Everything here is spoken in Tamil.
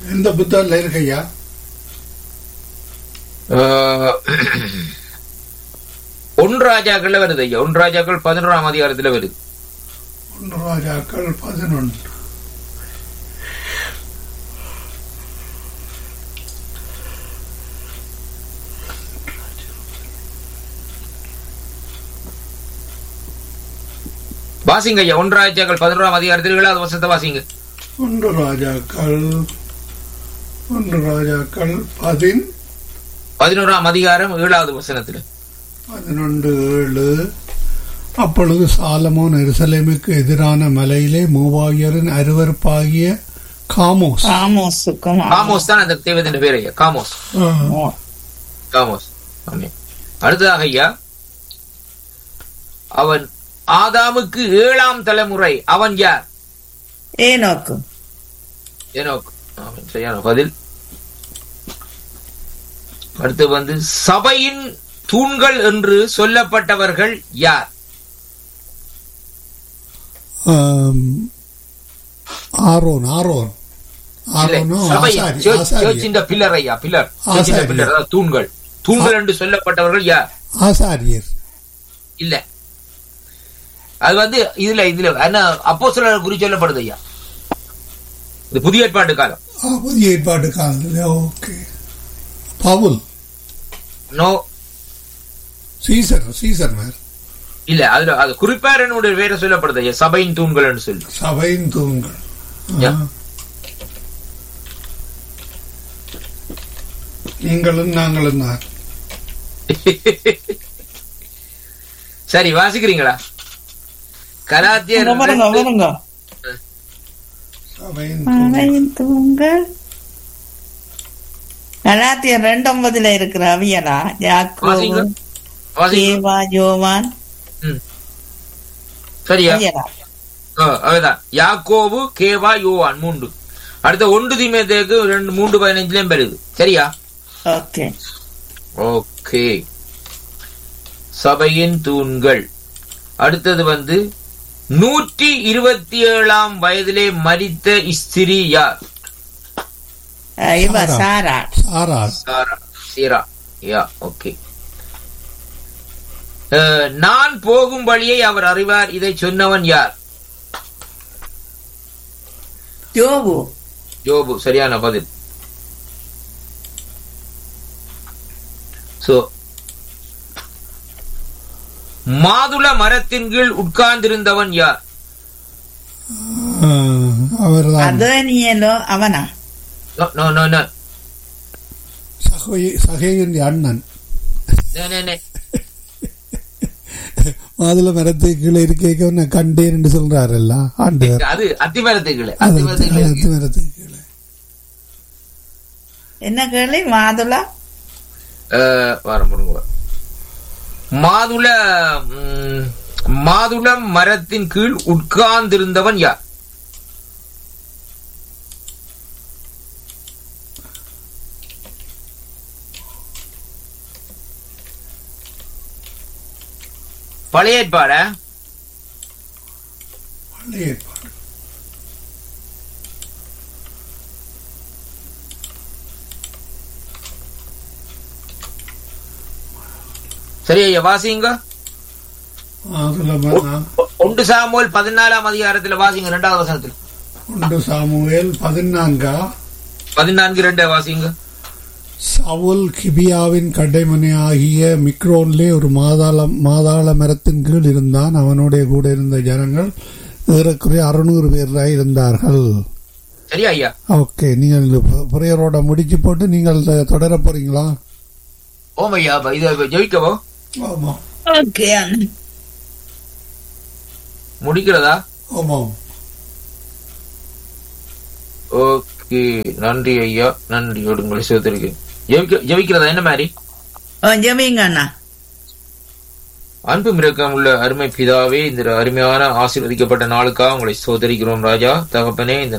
எந்த புத்தகத்தில் இருக்கையா அஹ், ஒன்று ராஜாக்கள்ல வருது ஐயா ஒன்று ராஜாக்கள் பதினோராம் அதிகாரத்துல வருது ஒன்று ராஜாக்கள் பதினொன்று வாசிங்க ஐயா ஒன்று ராஜாக்கள் பதினோராம் அதிகாரத்தில் ஏழாவது வருஷத்தை வாசிங்க ஒன்று ராஜாக்கள் ஒன்று ராஜாக்கள் பதின் பதினோராம் அதிகாரம் ஏழாவது வசனத்துல பதினொன்று ஏழு அப்பொழுது சாலமோன் எருசலேமுக்கு எதிரான மலையிலே மூவாயிரின் அருவருப்பாகிய காமோஸ் ஆமோஸுக்கும் காமோஸ் தான் அந்த தேவதின் பேர் ஐயா காமோஸ் ஆ, காமோஸ் ஆமென். அடுத்ததாக ஐயா அவன் ஆதாமுக்கு ஏழாம் தலைமுறை அவன் யார் ஏனோக்கு ஏனோக் ஆமென். சரியான பதில் அடுத்து வந்து சபையின் தூண்கள் என்று சொல்லப்பட்டவர்கள் யார் ஆம், ஆரோன் ஆரோன் இல்லை, ஆரோனோ சபை ஆசாரி சர்ச்- ஆசாரியர் சர்ச்சின் பில்லர் ஐயா பில்லர் சர்ச்சின் ஆசாரியர். பில்லர் அதாவது தூண்கள் தூண்கள் என்று சொல்லப்பட்டவர்கள் யார் ஆசாரியர் இல்ல அது வந்து இதுல இதுல என்ன அப்போ குறி சொல்லப்படுது ஐயா இது புதிய ஏற்பாட்டு காலம் ஆ, புதிய ஏற்பாட்டு காலத்தில் okay Paul no Caesar Caesar மேர் இல்ல அதுல அது குறிப்பார் என்னுடைய வேற சொல்லப்படுது ஐயா சபையின் தூண்கள் என்று சொல்லி சபையின் தூண்கள் ஆ. யா. நீங்களும் நாங்களும் தான் சரி வாசிக்கிறீங்களா கலாத்தியர் வருங்க ரெண்டு- வருங்க சபையின் தூண்கள் அவையின் தூங்கள் கலாத்தியர் ரெண்டு ஒன்பதுல இருக்கிற அவியலா வாசிங்க யாக்கோபு வாசிங்க ஏவா யோவான் ம். சரியா அவியலா ஆ, அதுதான் யாக்கோபு கேவா யோவான் மூன்று அடுத்த ஒன்று தீமேதேக்கு ரெண்டு மூன்று பதினஞ்சுலயும் பெறுது சரியா ஓகே ஓகே சபையின் தூண்கள் அடுத்தது வந்து நூற்றி இருபத்தி ஏழாம் வயதிலே மரித்த ஸ்திரீ யார் அஹ் இவ சாரா. சாரா சாராள் சாரா சீரா யா ஓகே அஹ், நான் போகும் வழியை அவர் அறிவார் இதை சொன்னவன் யார் யோபு யோபு சரியான பதில் சோ மாதுள மரத்தின் கீழ் உட்கார்ந்திருந்தவன் யார் அவர்தான் அதனியலோ அவனா No, no, no, no. சகோய- சகேயின் அண்ணன் No, no, no. மாதுளை மரத்து கீழே இருக்க நான் கண்டேன் என்று சொல்றாருல்ல ஆண்டவர் அது அத்திமரத்துக்குள்ள அது அத்திமரத்துக்குள்ள அத்தி மரத்துக்கு கீழே என்ன கேள்வி மாதுளா வர முருங்க மாதுள ம், மாதுள மரத்தின் கீழ் உட்கார்ந்திருந்தவன் யார் பழைய ஏற்பாட பழைய ஏற்பாடு சரி ஐயா வாசிங்க மாதுளை மரம் ஒன்று சாமுவேல் பதினாலாம் அதிகாரத்துல வாசிங்க இரண்டாவது வசனத்துல ஒன்று சாமுவேல் பதினான்கா பதினான்கு ரெண்டு வாசிங்க சவுல் கிபியாவின் கடைமனையாகிய மிக்ரோன்லே ஒரு மாதாள மாதாள மரத்தின் கீழ் இருந்தான் அவனுடைய கூட இருந்த ஜனங்கள் ஏறக்குறைய அறுநூறு பேராக இருந்தார்கள் சரியா ஐயா ஓகே நீங்கள் புறையரோட முடிச்சு போட்டு நீங்கள் த- தொடர போறீங்களா ஓம் ஐயா அப்ப இதை ஜெயிக்கவோ ஆமாம் ஓகே முடிக்கிறதா ஆமாம் ஓகே நன்றி ஐயா நன்றி உங்களை சேர்த்திருக்கேன் ஜெயிக்க ஜெயிக்கிறதா என்ன மாதிரி ஜெபிங்க அண்ணா அன்பு மிரக்கம் உள்ள அருமை பிதாவே இந்த அருமையான ஆசீர்வதிக்கப்பட்ட நாளுக்காக உங்களை சோதரிக்கிறோம் ராஜா தகப்பனே இந்த